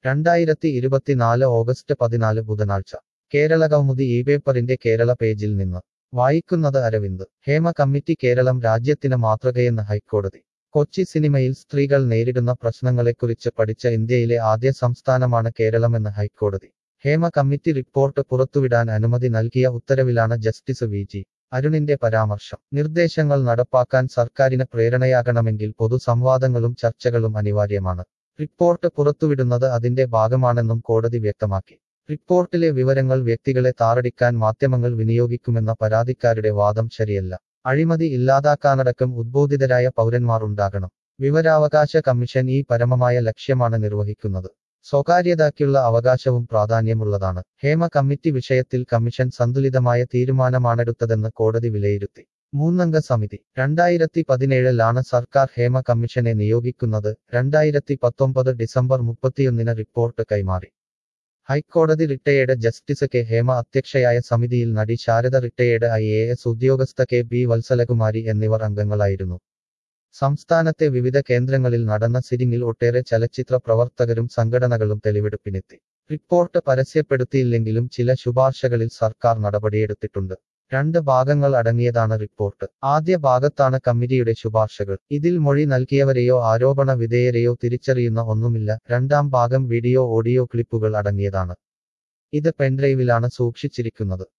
രണ്ടായിരത്തി ഇരുപത്തിനാല് ഓഗസ്റ്റ് പതിനാല് ബുധനാഴ്ച കേരള കൗമുദി ഈ പേപ്പറിന്റെ കേരള പേജിൽ നിന്ന് വായിക്കുന്നത് അരവിന്ദ് ഹേമ കമ്മിറ്റി കേരളം രാജ്യത്തിന് മാതൃകയെന്ന് ഹൈക്കോടതി കൊച്ചി സിനിമയിൽ സ്ത്രീകൾ നേരിടുന്ന പ്രശ്നങ്ങളെക്കുറിച്ച് പഠിച്ച ഇന്ത്യയിലെ ആദ്യ സംസ്ഥാനമാണ് കേരളമെന്ന് ഹൈക്കോടതി ഹേമ കമ്മിറ്റി റിപ്പോർട്ട് പുറത്തുവിടാൻ അനുമതി നൽകിയ ഉത്തരവിലാണ് ജസ്റ്റിസ് വി ജി അരുണിന്റെ പരാമർശം നിർദ്ദേശങ്ങൾ നടപ്പാക്കാൻ സർക്കാരിന് പ്രേരണയാകണമെങ്കിൽ പൊതു സംവാദങ്ങളും ചർച്ചകളും അനിവാര്യമാണ് റിപ്പോർട്ട് പുറത്തുവിടുന്നത് അതിന്റെ ഭാഗമാണെന്നും കോടതി വ്യക്തമാക്കി റിപ്പോർട്ടിലെ വിവരങ്ങൾ വ്യക്തികളെ താറടിക്കാൻ മാധ്യമങ്ങൾ വിനിയോഗിക്കുമെന്ന പരാതിക്കാരുടെ വാദം ശരിയല്ല അഴിമതി ഇല്ലാതാക്കാനടക്കം ഉദ്ബോധിതരായ പൗരന്മാർ ഉണ്ടാകണം വിവരാവകാശ കമ്മീഷൻ ഈ പരമമായ ലക്ഷ്യമാണ് നിർവഹിക്കുന്നത് സ്വകാര്യതയ്ക്കുള്ള അവകാശവും പ്രാധാന്യമുള്ളതാണ് ഹേമ കമ്മിറ്റി വിഷയത്തിൽ കമ്മീഷൻ സന്തുലിതമായ തീരുമാനമാണെടുത്തതെന്ന് കോടതി വിലയിരുത്തി മൂന്നംഗ സമിതി രണ്ടായിരത്തി പതിനേഴിലാണ് സർക്കാർ ഹേമ കമ്മീഷനെ നിയോഗിക്കുന്നത് രണ്ടായിരത്തി പത്തൊമ്പത് ഡിസംബർ മുപ്പത്തിയൊന്നിന് റിപ്പോർട്ട് കൈമാറി ഹൈക്കോടതി റിട്ടയേർഡ് ജസ്റ്റിസ് കെ ഹേമ അധ്യക്ഷയായ സമിതിയിൽ നടി Sarada retired I A S ഉദ്യോഗസ്ഥ കെ ബി വത്സലകുമാരി എന്നിവർ അംഗങ്ങളായിരുന്നു സംസ്ഥാനത്തെ വിവിധ കേന്ദ്രങ്ങളിൽ നടന്ന സിറ്റിംഗിൽ ഒട്ടേറെ ചലച്ചിത്ര പ്രവർത്തകരും സംഘടനകളും തെളിവെടുപ്പിനെത്തി റിപ്പോർട്ട് പരസ്യപ്പെടുത്തിയില്ലെങ്കിലും ചില ശുപാർശകളിൽ സർക്കാർ നടപടിയെടുത്തിട്ടുണ്ട് രണ്ട് ഭാഗങ്ങൾ അടങ്ങിയതാണ് റിപ്പോർട്ട് ആദ്യ ഭാഗത്താണ് കമ്മിറ്റിയുടെ ശുപാർശകൾ ഇതിൽ മൊഴി നൽകിയവരെയോ ആരോപണ വിധേയരെയോ തിരിച്ചറിയുന്ന ഒന്നുമില്ല രണ്ടാം ഭാഗം വീഡിയോ ഓഡിയോ ക്ലിപ്പുകൾ അടങ്ങിയതാണ് ഇത് പെൻഡ്രൈവിലാണ് സൂക്ഷിച്ചിരിക്കുന്നത്